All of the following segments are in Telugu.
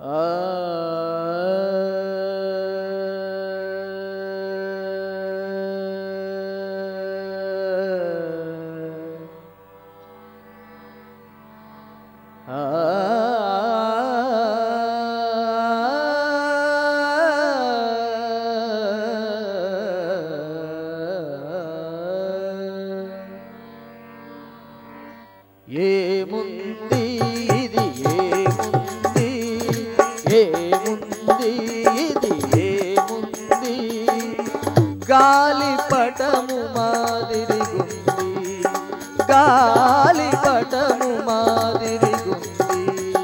ఏముంది ఇది ఏముంది ఏముంది ఇది ఏముంది గాలి పటము మాదిరిగుంది గాలి పటము మాదిరిగుంది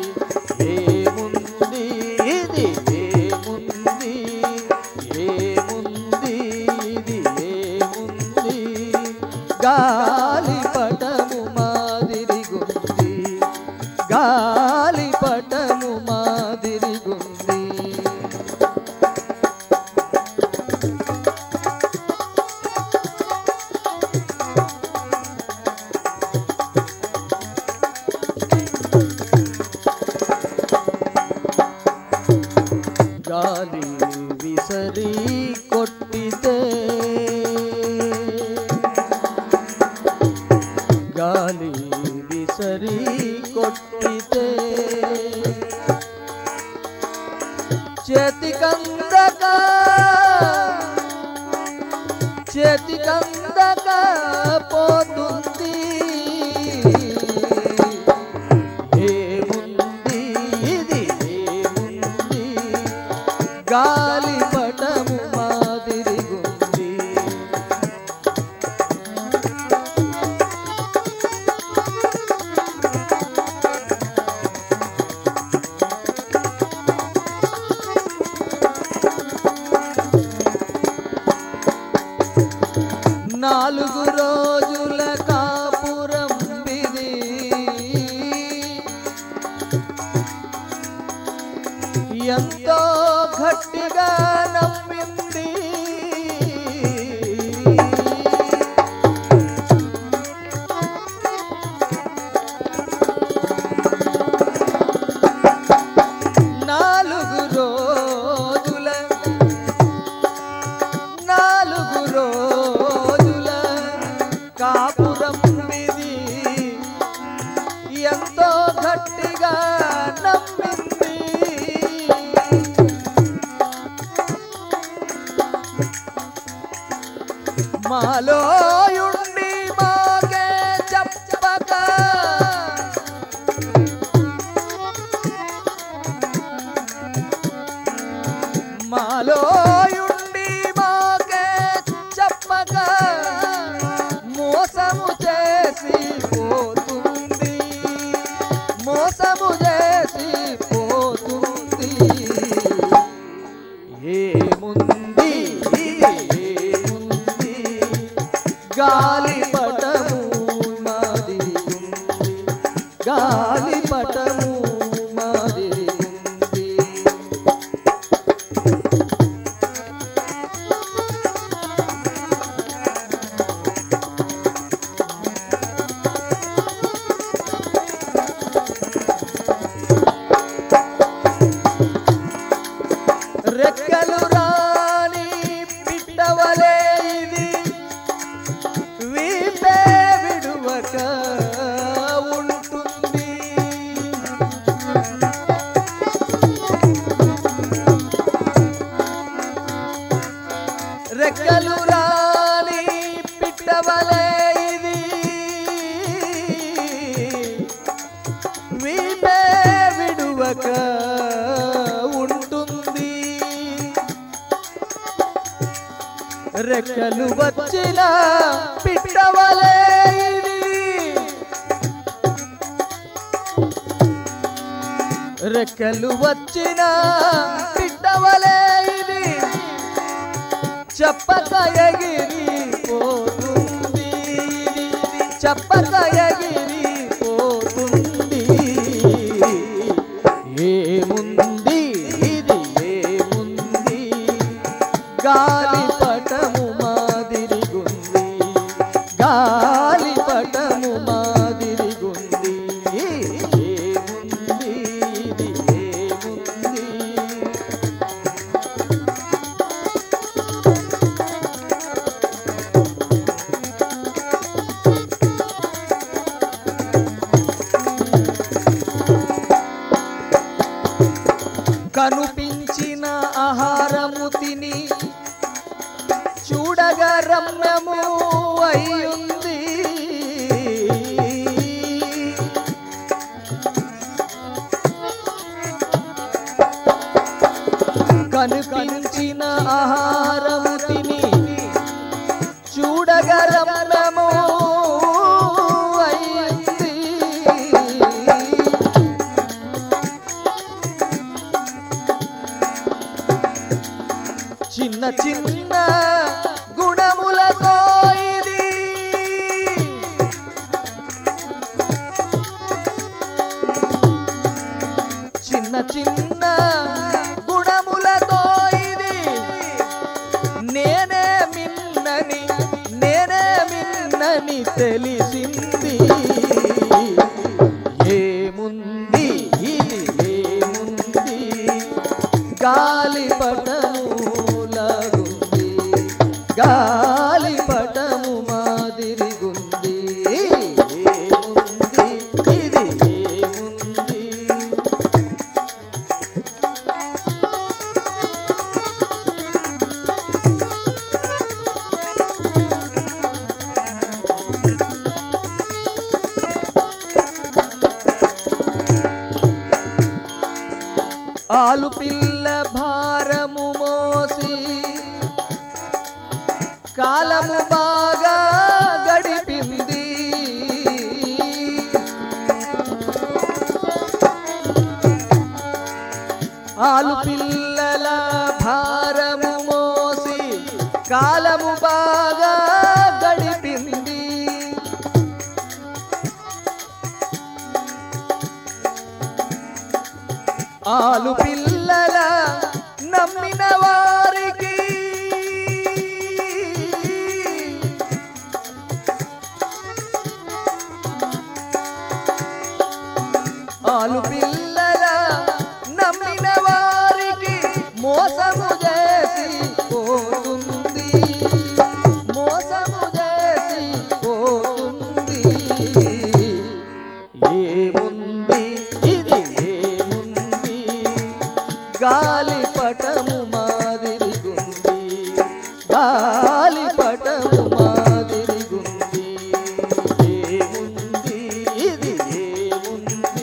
ఏముంది ఇది ఏముంది ఏముంది ఇది ఏముంది గాలి పటము మాదిరిగుంది గాలి పటము మాదిరిగుంది గాలి విసరి కొట్టితే గాలి విసరి కొట్టితే చేతికందక చేతికందక పోతుంది ఏముంది ఇది ఏముంది గాలి పటము మాదిరిగుంది నాలుగు రోజుల కాపురం విధి ఎంతో గట్టిగా నమ్మింది నాలుగు రోజుల నాలుగు రోజుల కాపురం విధి ఎంతో గట్టిగా నమ్మింది మాలోయుండి మాకే చెప్పక మాలోయుండి మాకే చెప్పక మోసము చేసి పోతుంది మోసము చేసి పోతుంది ఏముంది ఏముంది గాలి పటము మాదిరిగుంది గాలి పటము మాదిరిగుంది రెక్కలు రాని పిట్టవలే ఇది వీపే విడువక ఉంటుంది రెక్కలు రాని పిట్టవలే ఇది వీపే విడువక ఉంటుంది రెక్కలు వచ్చిన పిట్టవలే ఇది రెక్కలు వచ్చిన పిట్టవలే ఇది చెప్పక ఎగిరి పోతుంది చెప్పక ఎగిరి పోతుంది ఏముంది ఇది ఏముంది గాలి పటము మాదిరిగుంది గాలి పటము మాదిరిగుంది ఏముంది ఇది ఏముంది కనుపించిన ఆహారము తిని చూడగా రమ్యము అయ్యుంది కనిపించిన ఆహారము తిని చూడగా రమ్యము అయ్యింది చిన్న చిన్న గుణములతో ఇది చిన్న చిన్న గుణములతో ఇది నేనే మిన్నని నేనే మిన్నని తెలిసింది ఏముంది ఇది ఏముంది గాలి పటములాగుంది గాలి పటము మాదిరిగుంది ఏముంది ఇది ఏముంది ఆలు పిల్ల భారము మోసి కాలము బాగా గడిపింది ఆలు పిల్లల భారము మోసి కాలము బాగా గడిపింది ఆలు పిల్లల నమ్మిన వారికి ఆలు పిల్లల నమ్మిన వారికి మోసము చేసి పోతుంది మోసము చేసి పోతుంది ఏముంది ఇది ఏముంది గాలి పటము మాదిరిగుంది గాలి పటము మాదిరిగుంది ఏముంది ఇది ఏముంది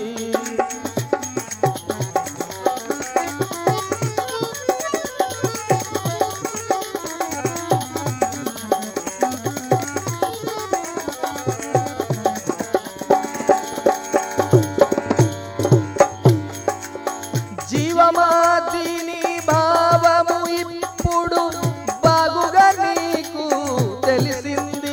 జీవమాదిని భావము ఇప్పుడు బాగుగా నీకు తెలిసింది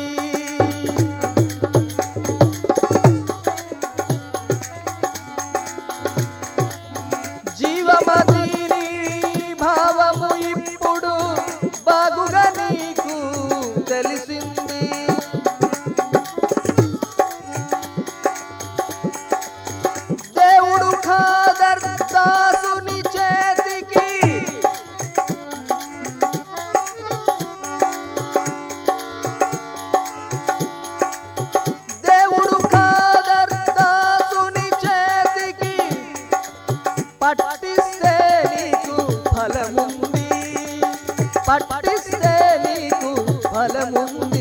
జీవమదిని భావము ఇప్పుడు బాగుగా నీకు తెలిసింది దేవుడు ఖాదర్ దాసుని చేతికి దేవుడు ఖాదర్ దాసుని చేతికి పట్టిస్తే నీకు ఫలముంది పట్టిస్తే నీకు ఫలముంది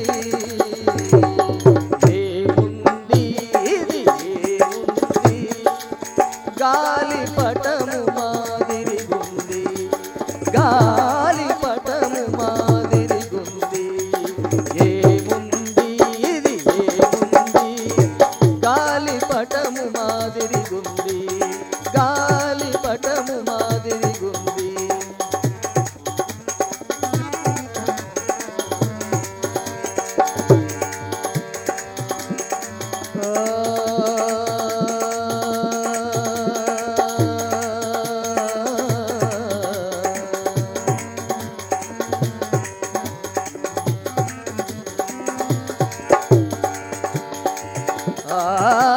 ఏముంది ఇది ఏముంది గాలి పటము మాదిరిగుంది గాలి పటము మాదిరిగుంది ఏముంది ఇది ఏముంది గాలి పటము మాదిరిగుంది గాలి పటము మాదిరిగుంది ఆ